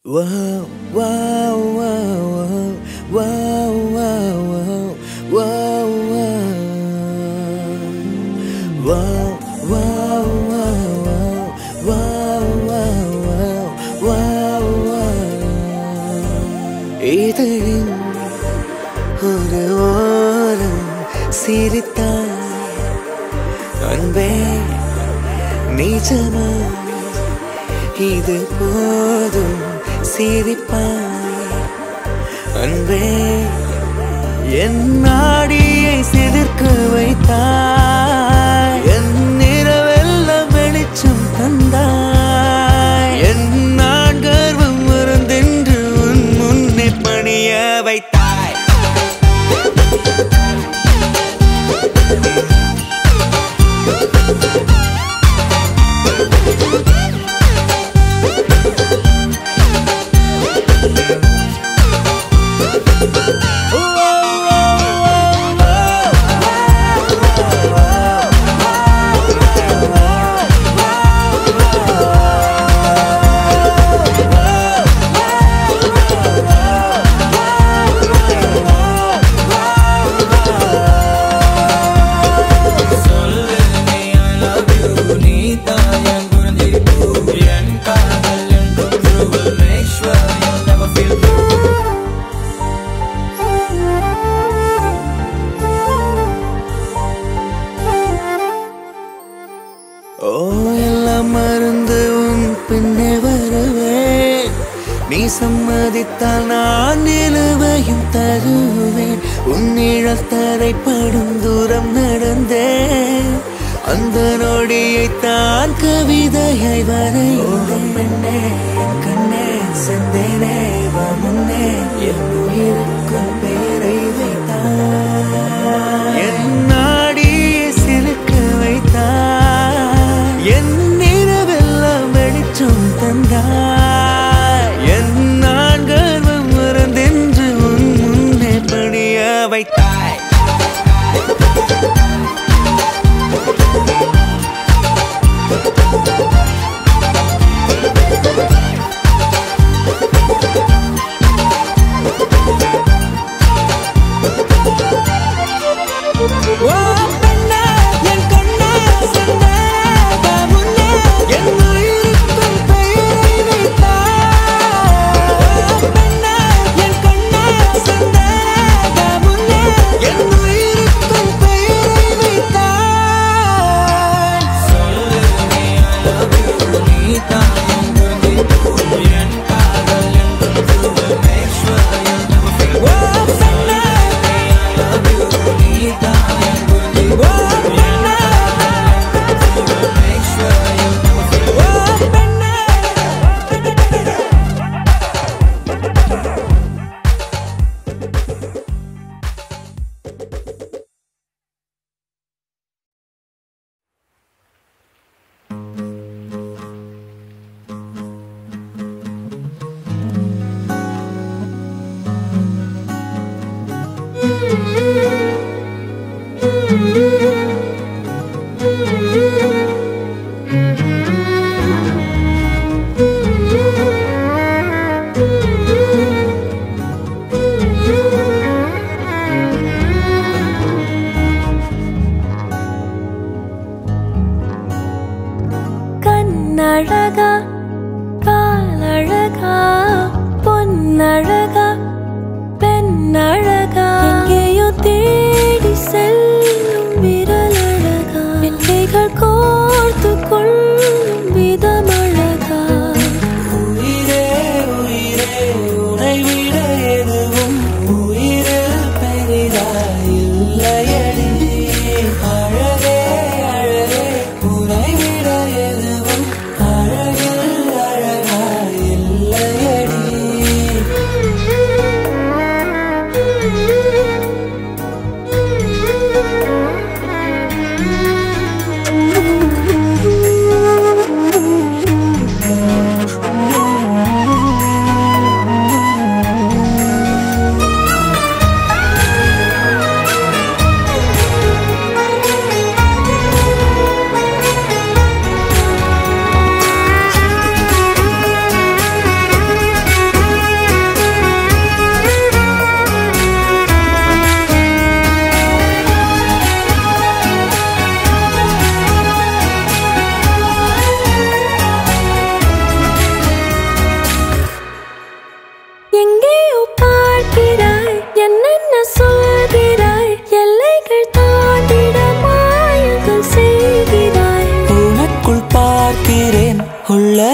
Wow, wow, wow, wow, wow, wow, wow, wow, wow, wow, wow, wow, wow, wow, wow. இதழின் ஒரு ஓரம் சிரித்தாய் அன்பே நிஜமா இது போதும் சிரிப்பாய் அன்பே என் நாடியை சிலிர்க்க வைத்தாய் என் நிறவெல்லாம் வெளிச்சம் தந்தாய் என் நான் கர்வம் மறந்தென்று உன் முன்னே பணிய வைத்தாய் ஓ எல்லாம் மறந்து உன் பின்னே வருவேன் நீ சம்மதித்தால் நான் நிலுவையும் தருவேன் உன் நிழல் தரைப்படும் தூரம் நடந்தேன் அந்த நொடியை தான் கவிதையை வரைந்தேன் பெண்ணே என் கண்ணே செந்தேனே வா முன்னே என் உயிருக்கும் பேரை வைத்தாய் என் நாடியை சிலுக்க வைத்தாய் என் நிறவெல்லாம் வெளிச்சம் தந்தாய் என் நான் கர்வம் மறந்தென்று உன் முன்னே பணிய வைத்தாய் ஓ பெண்ணே என் கண்ணே செந்தே வா முன்னே என் உயிருக்கும் பெயரை வைத்தாய் ஓ பெண்ணே என் கண்ணே செந்தே வா முன்னே என் உயிருக்கும் பெயரை வைத்தாய் ஓ பெண்ணே ஓ பெண்ணே ஓ பெண்ணே கண்ணழகா காலழகா பொன்னழகா பெண்ணழகா எங்கேயோ தேடி செல்லும் விரலழகா என் கைகள் கோர்த்து கொள்ளும் விதமழகா உயிரே உயிரே உனை விட எதுவும் உயிரில் பெரிதாயில்லையடி அழகே அழகே உனை விட எதுவும் அழகில் அழகாயில்லையடி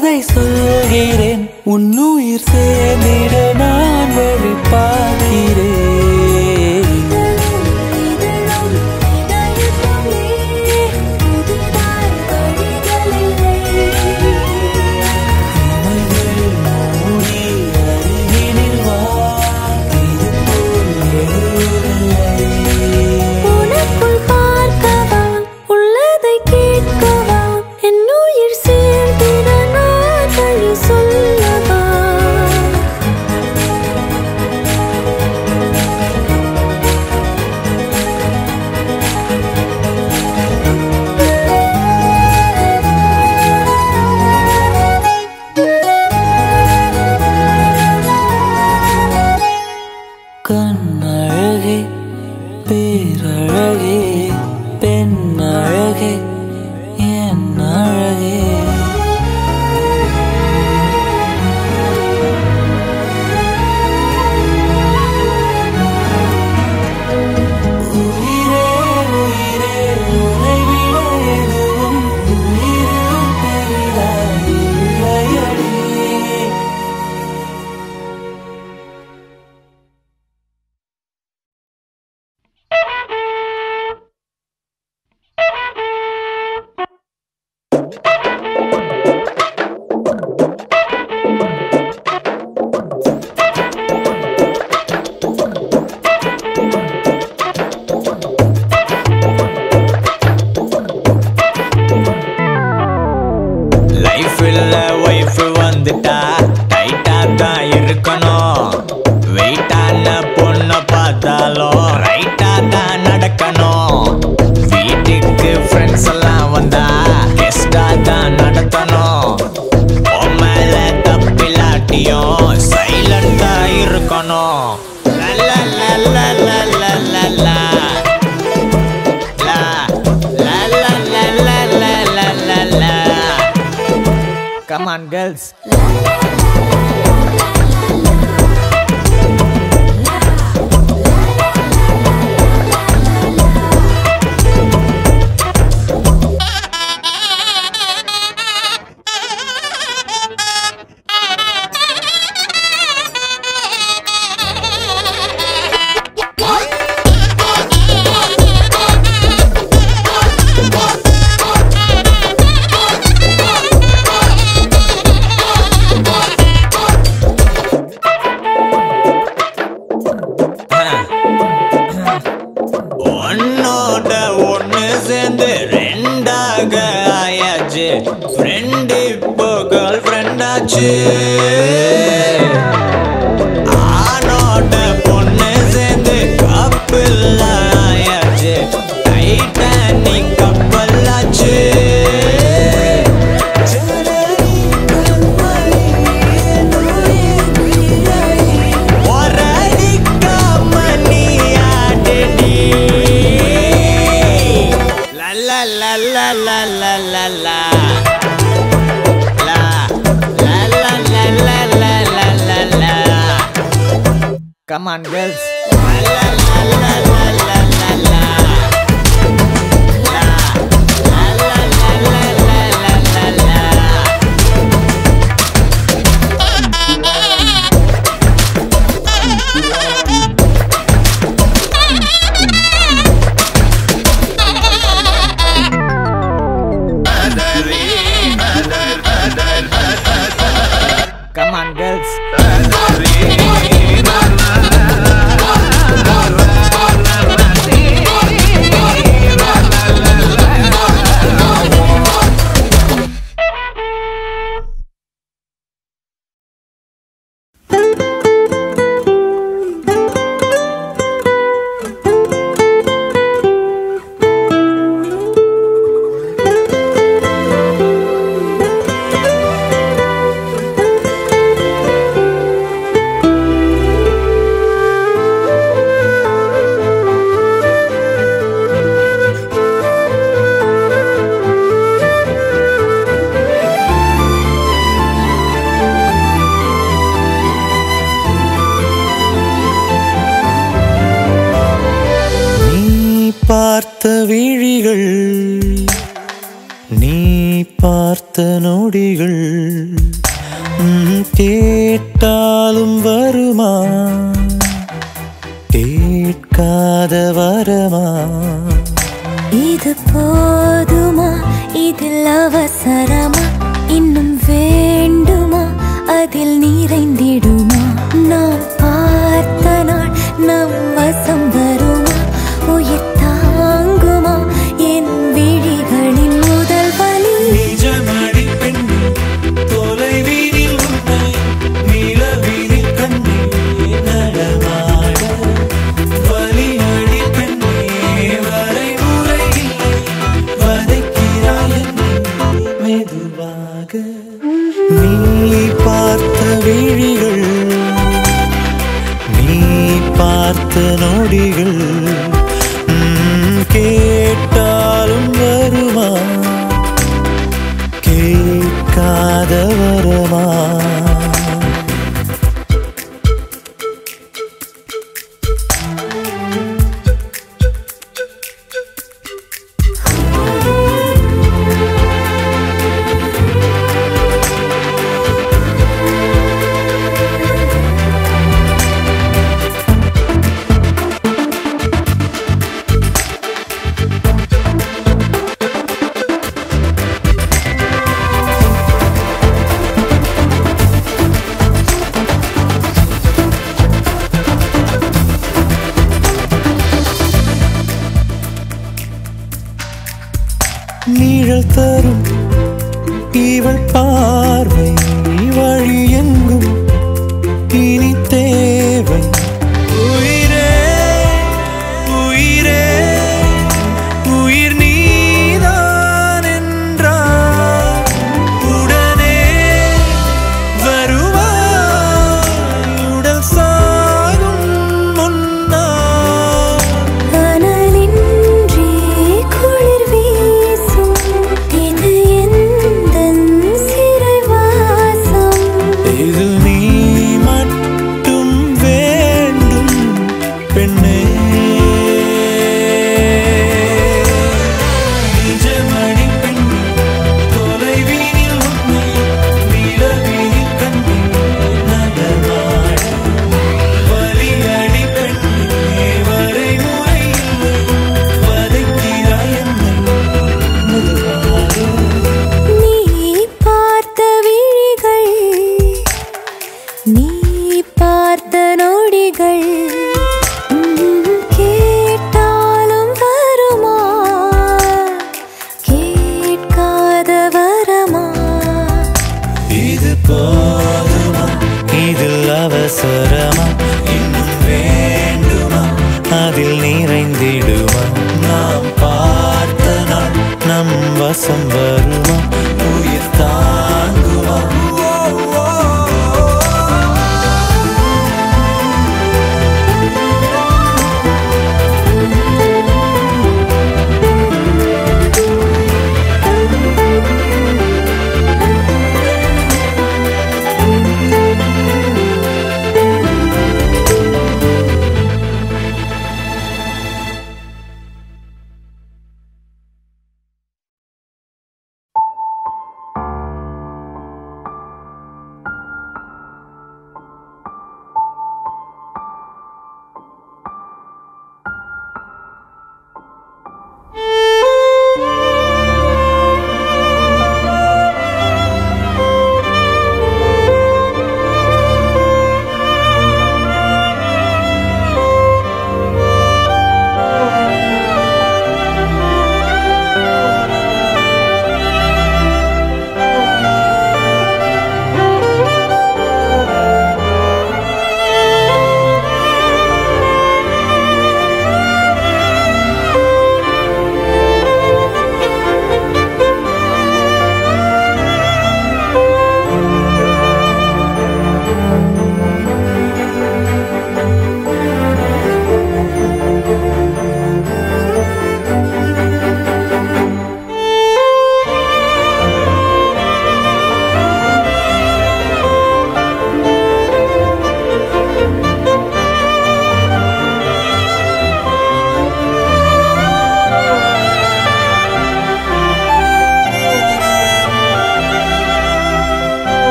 கதை சொல்கிறேன் உன்னுயிர் சேர்ந்திட நான் வழி பார்க்கிறேன் இதழும் இதயத்துமே புதிதாய் வழிகளில்லை இமைகள் மூடி அருகினில் வா இது போல் எதுவுமில்லை உனக்குள் பார்க்கவா உள்ளதை கேட்கவா என் உயிர் சேர்ந்திட நான் வழி சொல்லவா கண்ணழகே பேரழகே பெண் அழகே என் அழகே உயிரே உயிரே உன்னை விட எதுவும் உயிரிலும் பெரிதாய் இல்லையடி லைஃப்ல ஒய்ஃப் வந்துட்டா டைட்டா தான் இருக்கணும் வெயிட்டான பொண்ணை பார்த்தாலும் ரைட்டா தான் நடக்கணும் வீட்டுக்கு ஃப்ரெண்ட்ஸ் எல்லாம் வந்தா கெஸ்டா தான் நடத்தணும் உன் மேல தப்பில்லாட்டியும் சைலண்டா இருக்கணும் லா, லா, லா, லா, லா, லா, லா. La la la la la la la la la. Come on, girls. ஒன்னோட ஒண்ணு சேர்ந்து ரெண்டாக ஆயாச்சு ஃப்ரெண்ட் இப்போ கேர்ள் ஃப்ரெண்ட் ஆச்சு ஆணோட பொண்ணு சேர்ந்து கப்பில் ஆயாச்சு டைட்டானிக் கப்பல் ஆச்சு ஒரடிக்காம நீ ஆடுடி. லா, லா, லா, லா, லா, லா, லா, லா. லா, லா, லா, லா, லா, லா, லா, லா, லா. Come on, girls. La, la, la, la, la, la, la, la. La, la, la, la, la, la, la, la, la. Come on, girls. நீ பார்த்த விழிகள் நீ பார்த்த நொடிகள் ம், கேட்டாலும் வருமா கேட்காத வரமா இது போதுமா இதில் அவசரமா இன்னும் வேண்டுமா அதில் நிறைந்திடுமா நாம் பார்த்த நாள் நம் வசம் வருமா உயிர் தாங்குமா என் விழிகளின் முதல் வலி நிஜமடி பெண்ணே தொலைவீதில் உன்னை நிலவீதில் கண்ணே நடமாட வலியடி பெண்ணே வரைமுறை இல்லை வதைக்கிறாய் என்னை மெதுவாக நீ பார்த்த விழிகள் நீ பார்த்த நொடிகள் ம், கேட்டாலும் வருமா கேட்காத வரமா நீழல் தரும் இவள் பார்வை வழி எங்கும் இனி தேவை உயிரே உயிரே உயிர் நீதான் என்றால் உடனே வருவாய் உடல் சாகும் முன்னால் அனலின்றி குளிர் வீசும் இது எந்தன் சிறைவாசம் இது நீ மட்டும் வேண்டும் பெண்ணே நிஜமணி பெண்ணே தொலைவீனில் உன்னை நிலவீனில் கண்டே நகர்வாட வலியடி பெண்ணே வரைமுறை இல்லை வதைக்கிறாய் என்னை மெதுவாக நீ பார்த்த விழிகள் நீ பார்த்த நொடிகள் ம், கேட்டாலும் வருமா கேட்காத வரமா இது போதுமா இதில் அவசரமா இன்னும் வேண்டுமா அதில் நிறைந்திடுமா நாம் பார்த்த நாள் நம் வசம் வருமா உயிர் தாங்குமா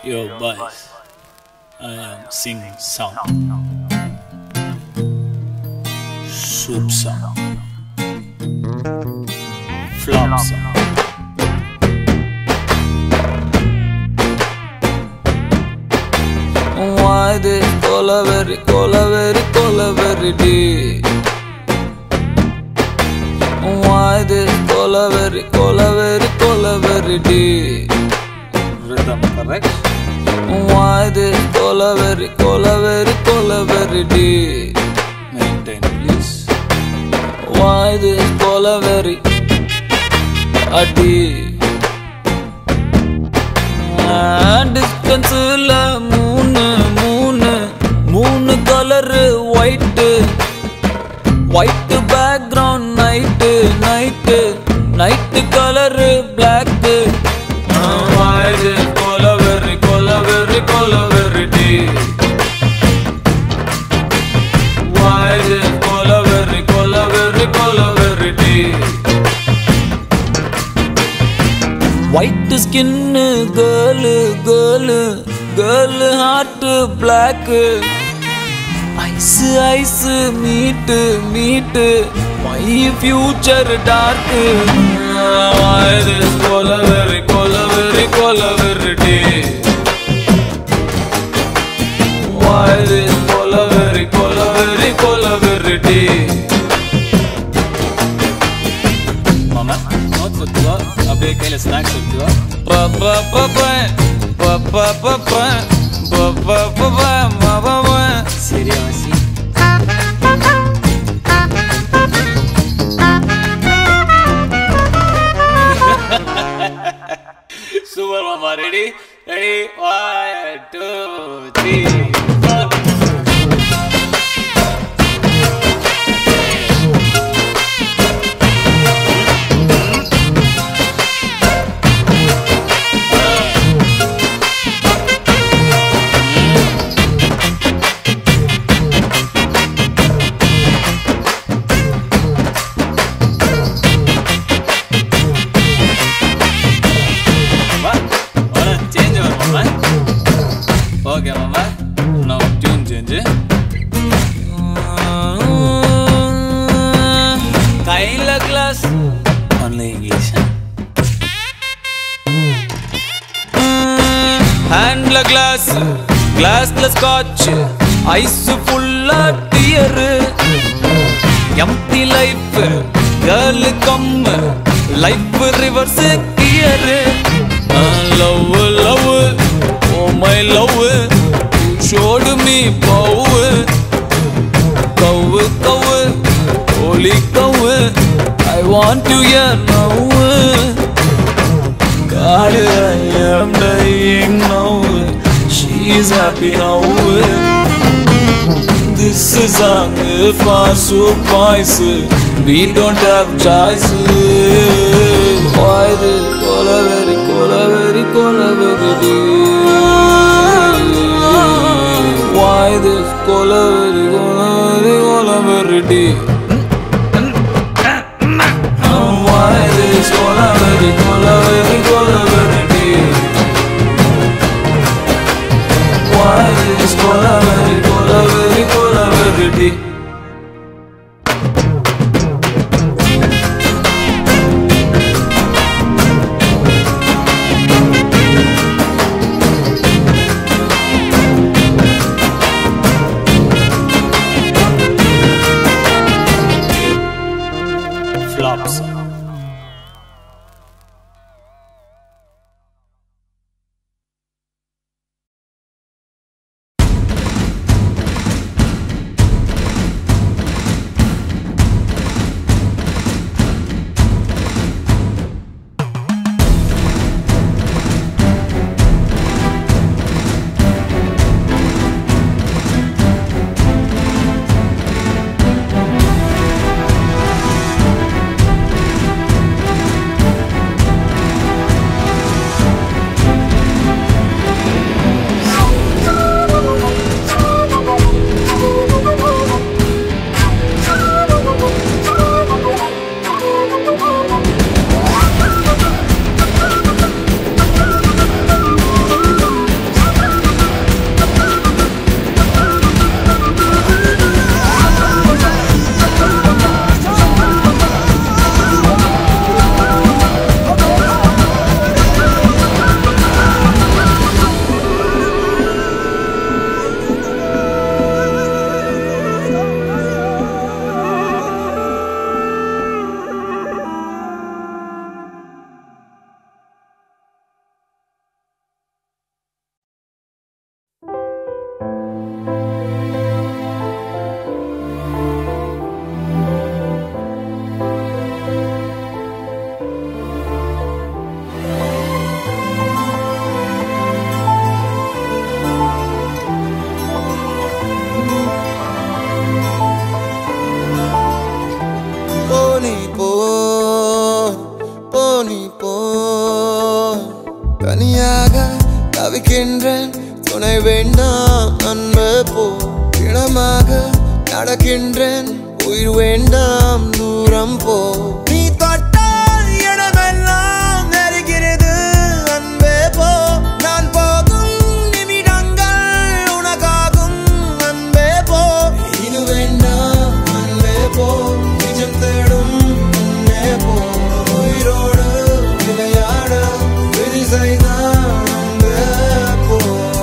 Yo, boys, I am singing song. Soup song. Flop song. Why this colaveri, colaveri, colaveri D? Why this colaveri, colaveri, colaveri D? Rhythm correct? Why this colaveri, colaveri, colaveri D? Maintain, please. Why this colaveri a D? டிஸ்டன்ஸில் மூணு மூணு மூணு colour white white background night night night colour black கொலவெறி கொலவெறி கொலவெறி டி why this கொலவெறி கொலவெறி கொலவெறி டி white skin girl girl girl heart black eyes eyes meet meet my future dark கொலவெறி கொலவெறி கொலவெறி டி வாய்து கொலவெறி கொலவெறி கொலவெறி டி மாமா நோட் கொடுத்துவா அப்படியே கையில் ஸ்நாக்ஸ் எடுத்துவா சரியா வாசி சூப்பர் மாமா ready ready one two three வா வர சேஞ்ச் வரும் மாமா ஓகே மாமா நான் டியூன் சேஞ்சு கையில கிளாஸ் ஒன்லி இங்கிலீஷ் ஹேண்ட்ல கிளாஸ் கிளாஸ்ல ஸ்காட்ச் ஐஸ் ஃபுல்லா tear empty life girl come life reverse gear love love oh my love showed me bow cow cow holy cow I want to hear now God, I am dying now. She's happy now. This is a fast so pies. We don't have choice. Why the cola very cola very cola very dear? Why this cola very cola very cola very dear? Why this cola very cola very cola very deep? Why this cola very cola very cola very deep? ஃப்ளாப்ஸ் பிணமாக நடக்கின்றேன் உயிர் வேண்டாம் தூரம் போ நீ தொட்டால் இடமெல்லாம் நெருகிறது அன்பே போ நான் போகும் நிமிடங்கள் உனக்காகும் அன்பே போ இது வேண்டாம் அன்பே போ நிஜம் தேடும் அன்பே போ உயிரோடு விளையாட விதி செய்தான் அன்பே போ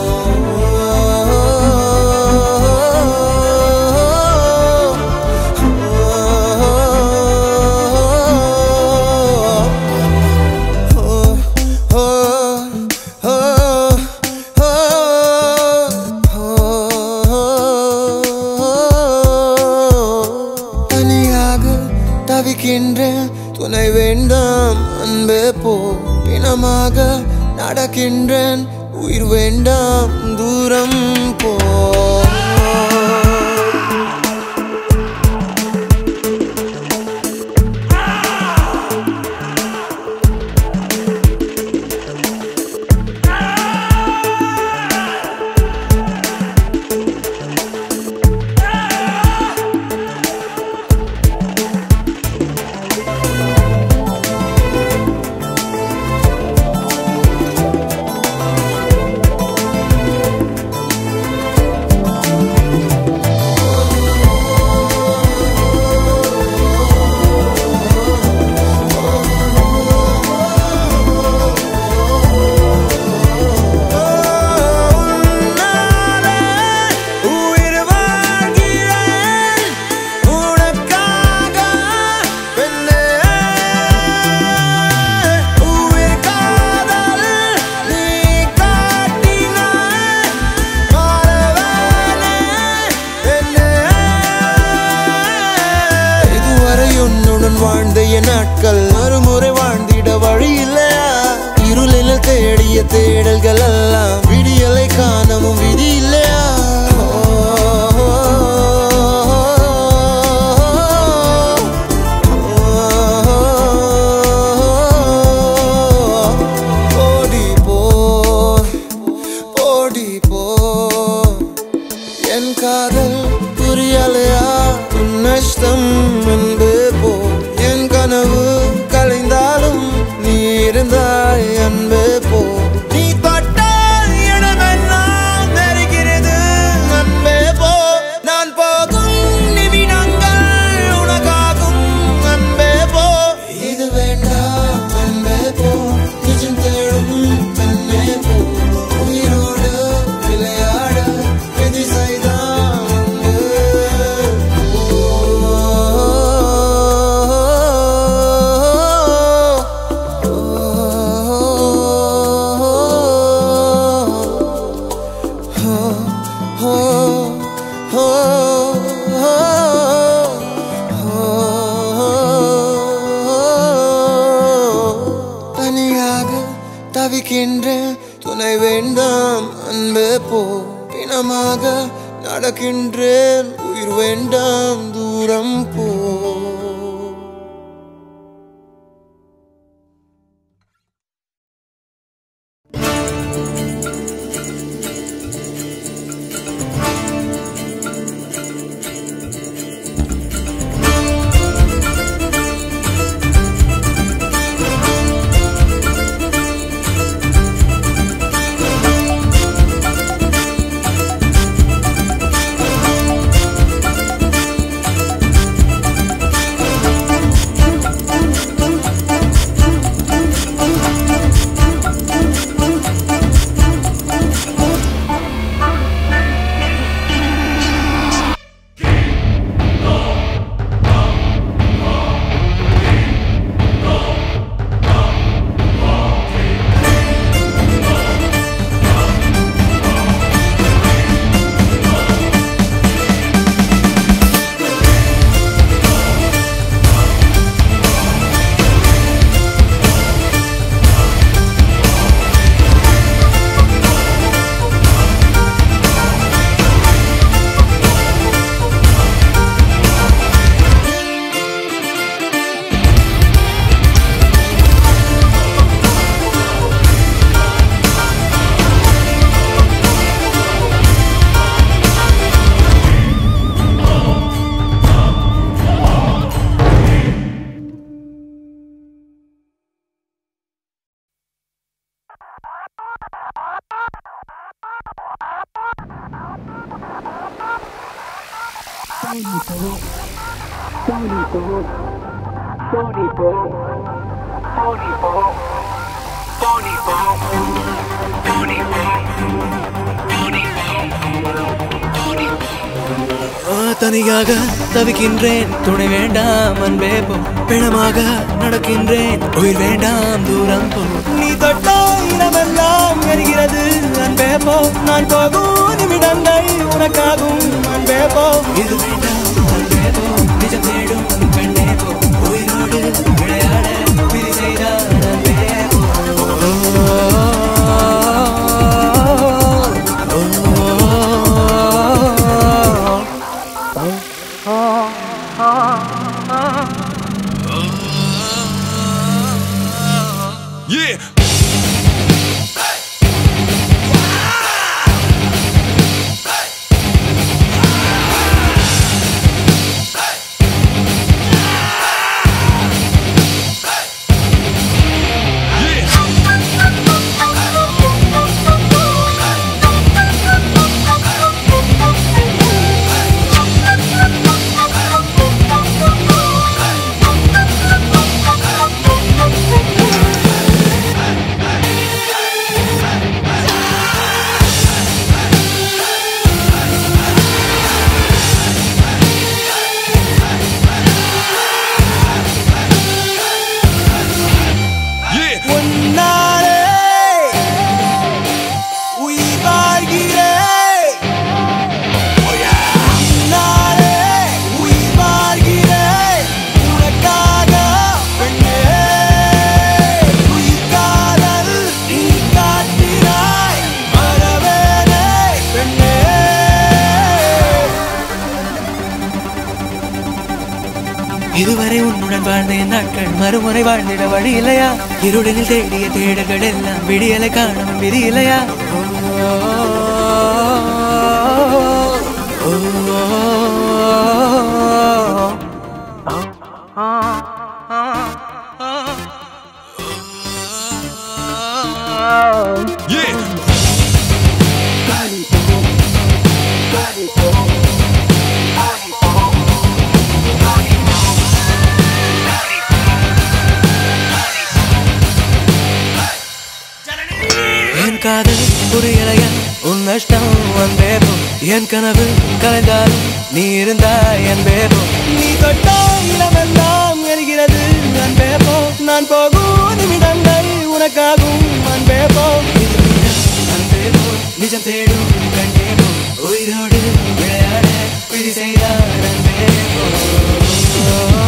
தனியாக தவிக்கின்றேன் துணை வேண்டாம் அன்பே போ பிணமாக நடக்கின்றேன் உயிர் வேண்டாம் தூரம் போ உன்னாலே உயிர் வாழ்கிறேன் உனக்காக பெண்ணே உயிர் காதல் நீ காட்டினாய் மாறவேனே என்னே இதுவரை உன்னுடன் வாழ்ந்த என் நாட்கள் மறுமுறை வாழ்ந்திட வழி இல்லையா இருளில் தேடிய தேடல்கள் எல்லாம் விடியலை காணவும் விதி இல்லையா ஓடி போ ஓடி போ என் காதல் புரியலையா உன் நஷ்டம் என்பே போ என் கனவு கலைந்தாலும் நீ இருந்தாய் அன்பே போ நீ தொட்டால் இடமெல்லாம் நெருகிறது அன்பே போ நான் போகும் நிமிடங்கள் உனக்காகும் அன்பே போ இது வேண்டாம் அன்பே போ நிஜம் தேடும் பெண்ணே போ உயிரோடு விளையாட விதி செய்தான் அன்பே தனியாக தவிக்கின்றேன் துணை வேண்டாம் அன்பே போ பிணமாக நடக்கின்றேன் உயிர் வேண்டாம் தூரம் போ ஆ ஆ, தனியாக தவிக்கின்றேன் துணை வேண்டாம் அன்பே போ பிணமாக நடக்கின்றேன் உயிர் வேண்டாம் தூரம் போ நீ தொட்டா இடமெல்லாம் எரிகிறது அன்பே போ நான் போகும் நிமிடங்கள் உனக்காகும் அன்பே போ இது வேண்டாம் அன்பே போ நிஜம் தேடும் பெண்ணே போ உயிரோடு விளையாட விதி செய்தார் அன்பே போ Yeah. Yeah. உன்னாலே உயிர் வாழ்கிறேன். உன்னாலே உயிர் வாழ்கிறேன். உனக்காக பெண்ணே. உயிர் காதல் நீ காட்டினாய். மறவேனே பெண்ணே. இதுவரை உன்னுடன் வாழ்ந்த என் நாட்கள் மறுமுறை வாழ்ந்திட வழி இல்லையா இருடனில் தேடிய தேடல்கள் எல்லாம் விடியலை காணவும் விதி இல்லையா Yeah. என் காதல் புரியலையா உன் நஷ்டம் உன் பேபோ என் கனவு கலைந்தாலும் நீ இருந்தாய் என் பேபோ நீ தொட்டா இளமெல்லாம் எரிகிறது அன் பேபோ நான் போகும் நிமிடங்கள் உனக்காகும் அன் பேபோ அன் பேபோ நிஜம் தேடும் கண் பேபோ உயிரோடு விளையாட விதி செய்தார் அன் பேபோ